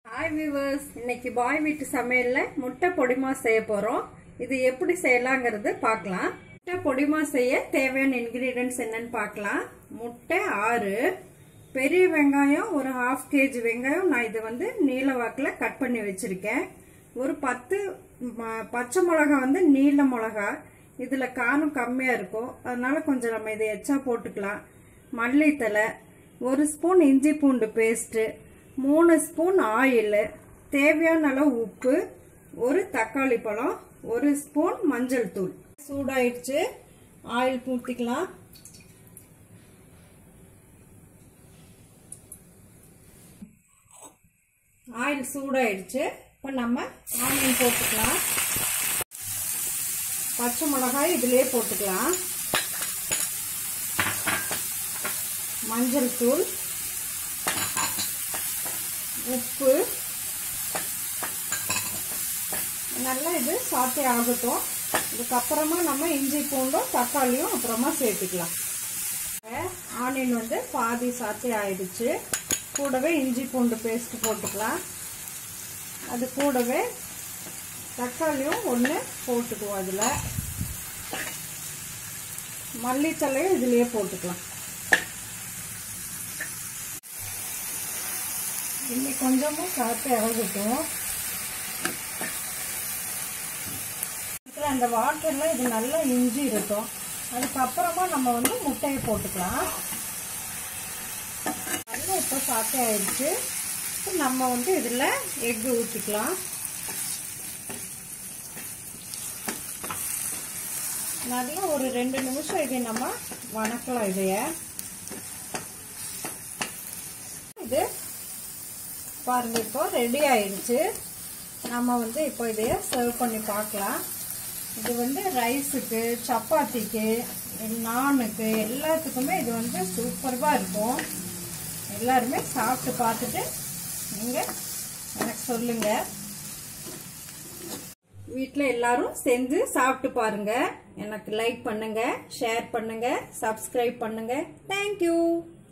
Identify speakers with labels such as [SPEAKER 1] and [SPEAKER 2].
[SPEAKER 1] hi viewers இன்னைக்கு பாய் வீட்டு சமையல்ல முட்டை பொடிமா செய்ய போறோம் இது எப்படி செய்யலாங்கிறது பார்க்கலாம் முட்டை பொடிமா செய்ய தேவையான இன்கிரீடியன்ஸ் என்னன்னு பார்க்கலாம் முட்டை ஆறு பெரிய வெங்காயம் ஒரு ஹாஃப் கேஜி வெங்காயம் நான் இதை வந்து நீல வாக்கில் கட் பண்ணி வச்சிருக்கேன் ஒரு பத்து ம- பச்சை மிளகா வந்து நீல மிளகா இதில் காரம் கம்மியாக இருக்கும் அதனால கொஞ்சம் நம்ம இதை எச்சா போட்டுக்கலாம் மல்லித்தலை ஒரு ஸ்பூன் இஞ்சி பூண்டு பேஸ்ட்டு மூணு ஸ்பூன் ஆயில் தேவையான அளவு உப்பு ஒரு தக்காளி பழம் ஒரு ஸ்பூன் மஞ்சள் தூள் சூடாயிடுச்சு ஆயில் ஊற்றிக்கலாம் ஆயில் சூடாயிடுச்சு இப்போ நம்ம ஆனியன் போட்டுக்கலாம் பச்சை மிளகாய் இதிலே போட்டுக்கலாம் மஞ்சள் தூள் உப்பு நல்லா இது சாத்தே ஆகட்டும் இதுக்கப்புறமா நம்ம இஞ்சி பூண்டும் தக்காளியும் அப்புறமா சேர்த்துக்கலாம் ஆனியன் வந்து பாதி சாத்தே ஆயிடுச்சு கூடவே இஞ்சி பூண்டு பேஸ்ட் போட்டுக்கலாம் அது கூடவே தக்காளியும் ஒன்று போட்டுக்குவோம் அதில் மல்லித்தலையும் இதுலேயே போட்டுக்கலாம் இன்னைக்கு கொஞ்சமும் காற்று இறங்கட்டும் இருக்கிற அந்த வாட்டர்லாம் இது நல்லா இஞ்சி இருக்கும் அதுக்கப்புறமா நம்ம வந்து முட்டையை போட்டுக்கலாம் நல்லா இப்போ சாட்டை ஆயிடுச்சு இப்போ நம்ம வந்து இதில் எக்கு ஊற்றிக்கலாம் நல்லா ஒரு ரெண்டு நிமிஷம் இதை நம்ம வணக்கலாம் இதைய இது பாருங்க இப்போ ரெடி ஆயிடுச்சு நம்ம வந்து இப்போ இதைய சர்வ் பண்ணி பார்க்கலாம் இது வந்து ரைஸுக்கு சப்பாத்திக்கு நானுக்கு எல்லாத்துக்குமே இது வந்து சூப்பராக இருக்கும் எல்லாருமே சாப்பிட்டு பார்த்துட்டு நீங்கள் எனக்கு சொல்லுங்கள் வீட்டில் எல்லாரும் செஞ்சு சாப்பிட்டு பாருங்க எனக்கு லைக் பண்ணுங்க ஷேர் பண்ணுங்க சப்ஸ்கிரைப் பண்ணுங்க தேங்க்யூ